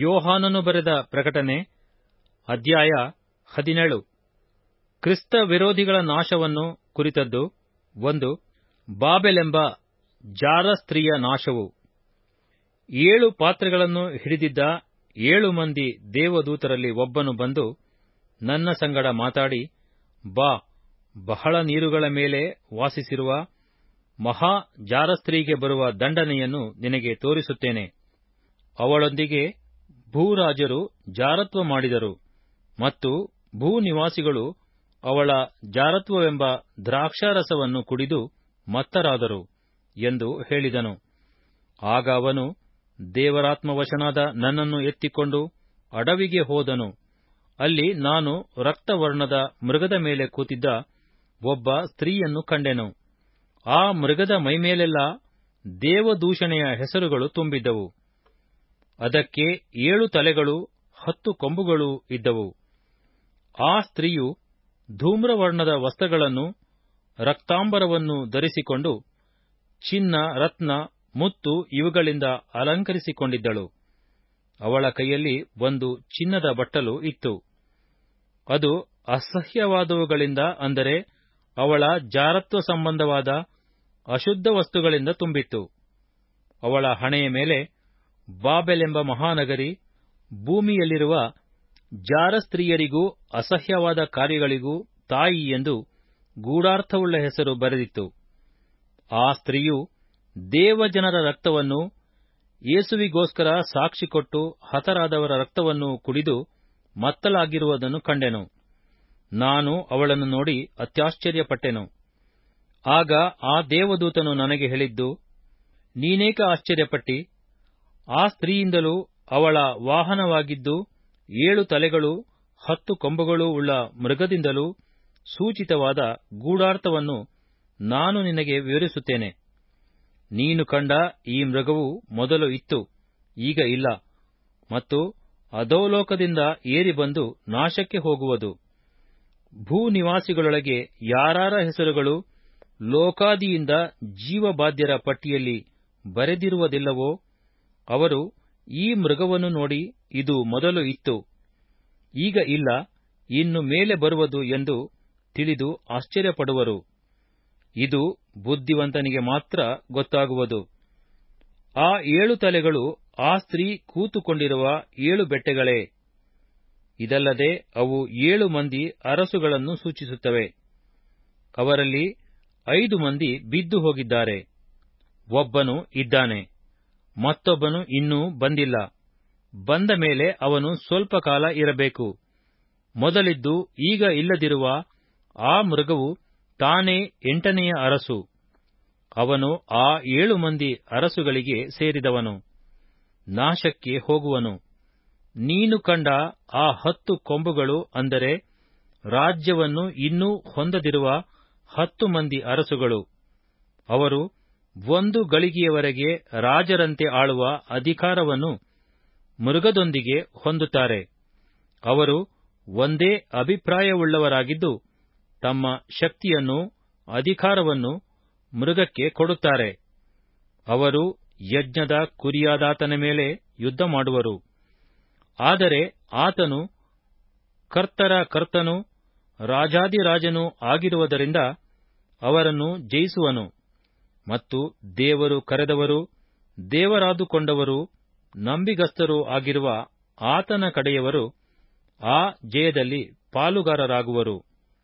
ಯೋಹಾನನು ಬರೆದ ಪ್ರಕಟಣೆ ಅಧ್ಯಾಯ ಹದಿನೇಳು ಕ್ರಿಸ್ತ ವಿರೋಧಿಗಳ ನಾಶವನ್ನು ಕುರಿತದ್ದು ಒಂದು ಬಾಬೆಲೆಂಬ ಜಾರ ಸ್ತ್ರೀಯ ನಾಶವು ಏಳು ಪಾತ್ರೆಗಳನ್ನು ಹಿಡಿದಿದ್ದ ಏಳು ಮಂದಿ ದೇವದೂತರಲ್ಲಿ ಒಬ್ಬನು ಬಂದು ನನ್ನ ಸಂಗಡ ಮಾತಾಡಿ ಬಾ ಬಹಳ ನೀರುಗಳ ಮೇಲೆ ವಾಸಿಸಿರುವ ಮಹಾ ಜಾರಸ್ತ್ರೀಗೆ ಬರುವ ದಂಡನೆಯನ್ನು ನಿನಗೆ ತೋರಿಸುತ್ತೇನೆ ಅವಳೊಂದಿಗೆ ಭೂರಾಜರು ಜಾರತ್ವ ಮಾಡಿದರು ಮತ್ತು ಭೂನಿವಾಸಿಗಳು ಅವಳ ಜಾರತ್ವವೆಂಬ ದ್ರಾಕ್ಷಾರಸವನ್ನು ಕುಡಿದು ಮತ್ತರಾದರು ಎಂದು ಹೇಳಿದನು ಆಗ ಅವನು ದೇವರಾತ್ಮವಶನಾದ ನನ್ನನ್ನು ಎತ್ತಿಕೊಂಡು ಅಡವಿಗೆ ಹೋದನು ಅಲ್ಲಿ ನಾನು ರಕ್ತವರ್ಣದ ಮೃಗದ ಮೇಲೆ ಕೂತಿದ್ದ ಒಬ್ಬ ಸ್ತ್ರೀಯನ್ನು ಕಂಡೆನು ಆ ಮೃಗದ ಮೈಮೇಲೆಲ್ಲ ದೇವದೂಷಣೆಯ ಹೆಸರುಗಳು ತುಂಬಿದ್ದವು ಅದಕ್ಕೆ ಏಳು ತಲೆಗಳು ಹತ್ತು ಕೊಂಬುಗಳು ಇದ್ದವು ಆ ಸ್ತ್ರೀಯು ಧೂಮ್ರವರ್ಣದ ವಸ್ತ್ರಗಳನ್ನು ರಕ್ತಾಂಬರವನ್ನು ಧರಿಸಿಕೊಂಡು ಚಿನ್ನ ರತ್ನ ಮುತ್ತು ಇವುಗಳಿಂದ ಅಲಂಕರಿಸಿಕೊಂಡಿದ್ದಳು ಅವಳ ಕೈಯಲ್ಲಿ ಒಂದು ಚಿನ್ನದ ಬಟ್ಟಲು ಇತ್ತು ಅದು ಅಸಹ್ಯವಾದವುಗಳಿಂದ ಅಂದರೆ ಅವಳ ಜಾರತ್ವ ಸಂಬಂಧವಾದ ಅಶುದ್ಧ ವಸ್ತುಗಳಿಂದ ತುಂಬಿತ್ತು ಅವಳ ಹಣೆಯ ಮೇಲೆ ಬಾಬೆಲೆಂಬ ಮಹಾನಗರಿ ಭೂಮಿಯಲ್ಲಿರುವ ಜಾರ ಸ್ತ್ರೀಯರಿಗೂ ಅಸಹ್ಯವಾದ ಕಾರ್ಯಗಳಿಗೂ ತಾಯಿ ಎಂದು ಗೂಢಾರ್ಥವುಳ್ಳ ಹೆಸರು ಬರೆದಿತ್ತು ಆ ಸ್ತ್ರೀಯು ದೇವಜನರ ರಕ್ತವನ್ನು ಯೇಸುವಿಗೋಸ್ಕರ ಸಾಕ್ಷಿ ಕೊಟ್ಟು ಹತರಾದವರ ರಕ್ತವನ್ನು ಕುಡಿದು ಮತ್ತಲಾಗಿರುವುದನ್ನು ಕಂಡೆನು ನಾನು ಅವಳನ್ನು ನೋಡಿ ಅತ್ಯಾಶ್ಚರ್ಯಪಟ್ಟೆನು ಆಗ ಆ ದೇವದೂತನು ನನಗೆ ಹೇಳಿದ್ದು ನೀನೇಕ ಆಶ್ಚರ್ಯಪಟ್ಟಿ ಆ ಸ್ತ್ರೀಯಿಂದಲೂ ಅವಳ ವಾಹನವಾಗಿದ್ದು ಏಳು ತಲೆಗಳು ಹತ್ತು ಕೊಂಬುಗಳು ಉಳ್ಳ ಮೃಗದಿಂದಲೂ ಸೂಚಿತವಾದ ಗೂಢಾರ್ಥವನ್ನು ನಾನು ನಿನಗೆ ವಿವರಿಸುತ್ತೇನೆ ನೀನು ಕಂಡ ಈ ಮೃಗವು ಮೊದಲು ಇತ್ತು ಈಗ ಇಲ್ಲ ಮತ್ತು ಅಧೋಲೋಕದಿಂದ ಏರಿ ಬಂದು ನಾಶಕ್ಕೆ ಹೋಗುವುದು ಭೂನಿವಾಸಿಗಳೊಳಗೆ ಯಾರಾರ ಹೆಸರುಗಳು ಲೋಕಾದಿಯಿಂದ ಜೀವಬಾಧ್ಯರ ಪಟ್ಟಿಯಲ್ಲಿ ಬರೆದಿರುವುದಿಲ್ಲವೋ ಅವರು ಈ ಮೃಗವನ್ನು ನೋಡಿ ಇದು ಮೊದಲು ಇತ್ತು ಈಗ ಇಲ್ಲ ಇನ್ನು ಮೇಲೆ ಬರುವುದು ಎಂದು ತಿಳಿದು ಆಶ್ಚರ್ಯಪಡುವರು ಇದು ಬುದ್ಧಿವಂತನಿಗೆ ಮಾತ್ರ ಗೊತ್ತಾಗುವುದು ಆ ಏಳು ತಲೆಗಳು ಆ ಸ್ತ್ರೀ ಕೂತುಕೊಂಡಿರುವ ಏಳು ಬೆಟ್ಟಗಳೇ ಇದಲ್ಲದೆ ಅವು ಏಳು ಮಂದಿ ಅರಸುಗಳನ್ನು ಸೂಚಿಸುತ್ತವೆ ಅವರಲ್ಲಿ ಐದು ಮಂದಿ ಬಿದ್ದು ಹೋಗಿದ್ದಾರೆ ಒಬ್ಬನು ಇದ್ದಾನೆ ಮತ್ತೊಬ್ಬನು ಇನ್ನೂ ಬಂದಿಲ್ಲ ಬಂದ ಮೇಲೆ ಅವನು ಸ್ವಲ್ಪ ಕಾಲ ಇರಬೇಕು ಮೊದಲಿದ್ದು ಈಗ ಇಲ್ಲದಿರುವ ಆ ಮೃಗವು ತಾನೇ ಎಂಟನೆಯ ಅರಸು ಅವನು ಆ ಏಳು ಮಂದಿ ಅರಸುಗಳಿಗೆ ಸೇರಿದವನು ನಾಶಕ್ಕೆ ಹೋಗುವನು ನೀನು ಕಂಡ ಆ ಹತ್ತು ಕೊಂಬುಗಳು ಅಂದರೆ ರಾಜ್ಯವನ್ನು ಇನ್ನೂ ಹೊಂದದಿರುವ ಹತ್ತು ಮಂದಿ ಅರಸುಗಳು ಅವರು ಒಂದು ಗಳಿಗೆಯವರೆಗೆ ರಾಜರಂತೆ ಆಳುವ ಅಧಿಕಾರವನ್ನು ಮೃಗದೊಂದಿಗೆ ಹೊಂದುತ್ತಾರೆ ಅವರು ಒಂದೇ ಅಭಿಪ್ರಾಯವುಳ್ಳವರಾಗಿದ್ದು ತಮ್ಮ ಶಕ್ತಿಯನ್ನು ಅಧಿಕಾರವನ್ನು ಮೃಗಕ್ಕೆ ಕೊಡುತ್ತಾರೆ ಅವರು ಯಜ್ಞದ ಕುರಿಯಾದಾತನ ಮೇಲೆ ಯುದ್ಧ ಮಾಡುವರು ಆದರೆ ಆತನು ಕರ್ತರ ಕರ್ತನು ರಾಜಾದಿರಾಜನೂ ಆಗಿರುವುದರಿಂದ ಅವರನ್ನು ಜಯಿಸುವನು ಮತ್ತು ದೇವರು ಕರೆದವರು ದೇವರಾದುಕೊಂಡವರು ನಂಬಿಗಸ್ತರೂ ಆಗಿರುವ ಆತನ ಕಡೆಯವರು ಆ ಜಯದಲ್ಲಿ ಪಾಲುಗಾರರಾಗುವರು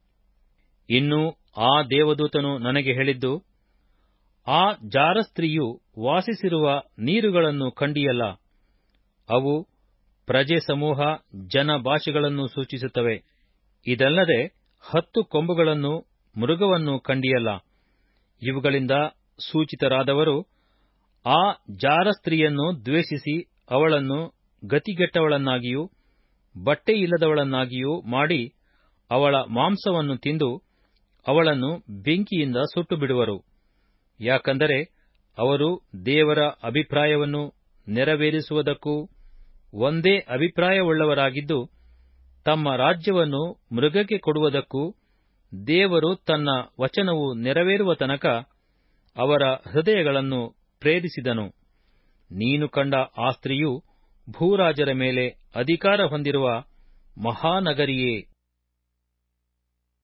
ಇನ್ನು ಆ ದೇವದೂತನು ನನಗೆ ಹೇಳಿದ್ದು ಆ ಜಾರಸ್ತ್ರೀಯು ವಾಸಿಸಿರುವ ನೀರುಗಳನ್ನು ಕಂಡಿಯಲ್ಲ ಅವು ಪ್ರಜೆ ಸಮೂಹ ಜನ ಭಾಷೆಗಳನ್ನು ಸೂಚಿಸುತ್ತವೆ ಇದಲ್ಲದೆ ಹತ್ತು ಕೊಂಬುಗಳನ್ನು ಮೃಗವನ್ನು ಕಂಡಿಯಲ್ಲ ಇವುಗಳಿಂದ ಸೂಚಿತರಾದವರು ಆ ಜಾರಸ್ತ್ರೀಯನ್ನು ದ್ವೇಷಿಸಿ ಅವಳನ್ನು ಗತಿಗೆಟ್ಟವಳನ್ನಾಗಿಯೂ ಬಟ್ಟೆಯಿಲ್ಲದವಳನ್ನಾಗಿಯೂ ಮಾಡಿ ಅವಳ ಮಾಂಸವನ್ನು ತಿಂದು ಅವಳನ್ನು ಬೆಂಕಿಯಿಂದ ಸುಟ್ಟು ಬಿಡುವರು ಯಾಕಂದರೆ ಅವರು ದೇವರ ಅಭಿಪ್ರಾಯವನ್ನು ನೆರವೇರಿಸುವುದಕ್ಕೂ ಒಂದೇ ಅಭಿಪ್ರಾಯವುಳ್ಳವರಾಗಿದ್ದು ತಮ್ಮ ರಾಜ್ಯವನ್ನು ಮೃಗಕ್ಕೆ ಕೊಡುವುದಕ್ಕೂ ದೇವರು ತನ್ನ ವಚನವು ನೆರವೇರುವ ತನಕ ಅವರ ಹೃದಯಗಳನ್ನು ಪ್ರೇರಿಸಿದನು ನೀನು ಕಂಡ ಆ ಸ್ತ್ರೀಯು ಭೂರಾಜರ ಮೇಲೆ ಅಧಿಕಾರ ಹೊಂದಿರುವ ಮಹಾನಗರಿಯೇ